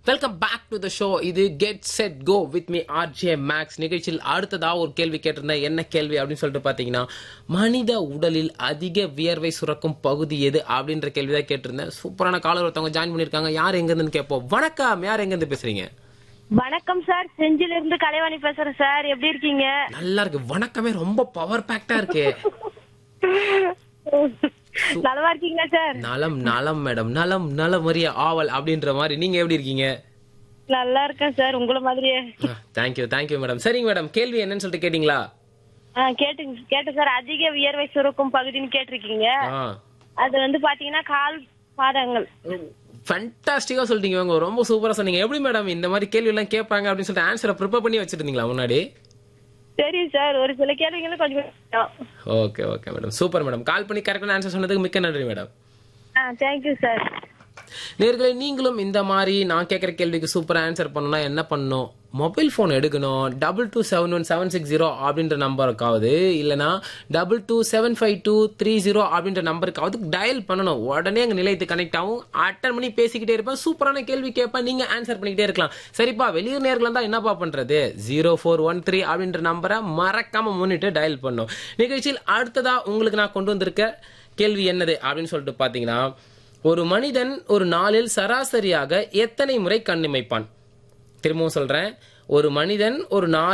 Welcome back to the show இது get set go with me RJ Max நிகழ்ச்சியில் அடுத்ததா ஒரு கேள்வி கேட்டிருந்தேன் என்ன கேள்வி அப்படின்னு சொல்லிட்டு பாத்தீங்கன்னா மனித உடலில் அதிக வியர்வை சுரக்கும் பகுதி எது அப்படின்ற கேள்வி தான் கேட்டிருந்தேன் சூப்பரான காலர் ஒருத்தவங்க ஜாயின் பண்ணிருக்காங்க யார் எங்க இருந்து கேட்போம் வணக்கம் யார் எங்க இருந்து பேசுறீங்க வணக்கம் சார் செஞ்சில இருந்து கலைவாணி பேசுறேன் சார் எப்படி இருக்கீங்க நல்லா இருக்கு வணக்கமே ரொம்ப பவர் பேக்டா இருக்கு நலமா இருக்கீங்களா சார் நலம் நலம் மேடம் நலம் நலம் மரிய ஆவல் அப்படின்ற மாதிரி நீங்க எப்படி இருக்கீங்க நல்லா இருக்கேன் சார் உங்கள மாதிரியே தேங்க்யூ தேங்க்யூ மேடம் சரிங்க மேடம் கேள்வி என்னன்னு சொல்லிட்டு கேட்டீங்களா ஆ கேட்டுங்க கேட்டேன் சார் அதிக வியர்வை சுரக்கும் பகுதின்னு கேட்டிருக்கீங்க ஆ அது வந்து பாத்தீங்கன்னா கால் பாதங்கள் ஃபண்டாஸ்டிக்கா சொல்லிட்டீங்க இவங்க ரொம்ப சூப்பரா சொன்னீங்க எப்படி மேடம் இந்த மாதிரி கேள்வி எல்லாம் கேட்பாங்க அப்படின்னு சொல்லிட்டு ஆன்சரை ப்ரிப்பேர் பண்ணி வச்சிருந்தீங்களா முன்னாடி சரி சார் ஒரு சில கேள்விங்களும் கொஞ்சம் கொஞ்சம். Okay okay madam super madam call பண்ணி கரெக்டான ஆன்சர் சொன்னதுக்கு மிக்க நன்றி மேடம் ஆ தேங்க்யூ சார் நேர்களே நீங்களும் இந்த மாதிரி நான் கேட்குற கேள்விக்கு சூப்பரா ஆன்சர் பண்ணணும்னா என்ன பண்ணணும் மொபைல் ஃபோன் எடுக்கணும் double two seven one seven six zero அப்படின்ற நம்பருக்காவது இல்லைனா double two seven five two three zero அப்படின்ற நம்பருக்காவது டயல் பண்ணணும் உடனே எங்க நிலையத்து கனெக்ட் ஆகும் அட்டன் பண்ணி பேசிக்கிட்டே இருப்பேன் சூப்பரான கேள்வி கேட்பேன் நீங்க ஆன்சர் பண்ணிக்கிட்டே இருக்கலாம் சரிப்பா வெளியூர் நேர்கள் தான் என்னப்பா பண்றது ஜீரோ ஃபோர் ஒன் த்ரீ அப்படின்ற நம்பரை மறக்காம முன்னிட்டு டயல் பண்ணும் நிகழ்ச்சியில் அடுத்ததா உங்களுக்கு நான் கொண்டு வந்திருக்க கேள்வி என்னது அப்படின்னு சொல்லிட்டு பாத்தீங்கன்னா ஒரு மனிதன் ஒரு நாளில் சராசரியாக எத்தனை முறை கண்ணிமைப்பான் திரும்பவும் சொல்றேன் ஒரு மனிதன் ஒரு நாள்